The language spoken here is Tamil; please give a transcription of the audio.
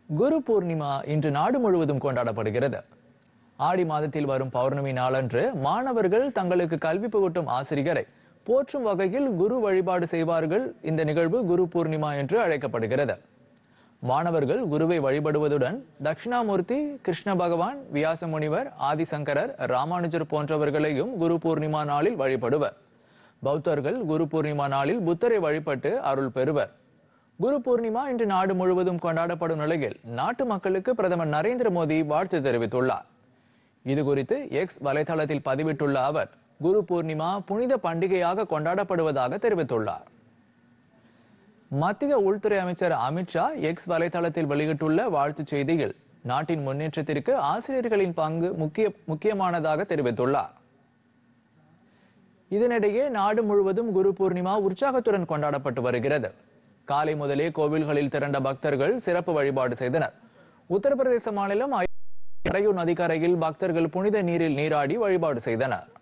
குரு பூர்ணிமா இன்று நாடு முழுவதும் கொண்டாடப்படுகிறது ஆடி மாதத்தில் வரும் பௌர்ணமி நாளன்று மாணவர்கள் தங்களுக்கு கல்வி புகட்டும் ஆசிரியரை போற்றும் வகையில் குரு வழிபாடு செய்வார்கள் இந்த நிகழ்வு குரு பூர்ணிமா என்று அழைக்கப்படுகிறது மாணவர்கள் குருவை வழிபடுவதுடன் தட்சிணாமூர்த்தி கிருஷ்ண பகவான் வியாச முனிவர் ஆதிசங்கரர் ராமானுஜர் போன்றவர்களையும் குரு பூர்ணிமா நாளில் வழிபடுவர் பௌத்தர்கள் குரு பூர்ணிமா நாளில் புத்தரை வழிபட்டு அருள் பெறுவர் குரு பூர்ணிமா இன்று நாடு முழுவதும் கொண்டாடப்படும் நிலையில் நாட்டு மக்களுக்கு பிரதமர் நரேந்திர மோடி வாழ்த்து தெரிவித்துள்ளார் இது குறித்து எக்ஸ் வலைதளத்தில் பதிவிட்டுள்ள அவர் குரு பூர்ணிமா புனித பண்டிகையாக கொண்டாடப்படுவதாக தெரிவித்துள்ளார் மத்திய உள்துறை அமைச்சர் அமித்ஷா எக்ஸ் வலைதளத்தில் வெளியிட்டுள்ள வாழ்த்துச் செய்தியில் நாட்டின் முன்னேற்றத்திற்கு ஆசிரியர்களின் பங்கு முக்கிய முக்கியமானதாக தெரிவித்துள்ளார் இதனிடையே நாடு முழுவதும் குரு பூர்ணிமா உற்சாகத்துடன் கொண்டாடப்பட்டு வருகிறது காலை முதலே கோவில்களில் திரண்ட பக்தர்கள் சிறப்பு வழிபாடு செய்தனர் உத்தரப்பிரதேச மாநிலம் அயோத்தியில் நதிக்கரையில் பக்தர்கள் புனித நீரில் நீராடி வழிபாடு செய்தனர்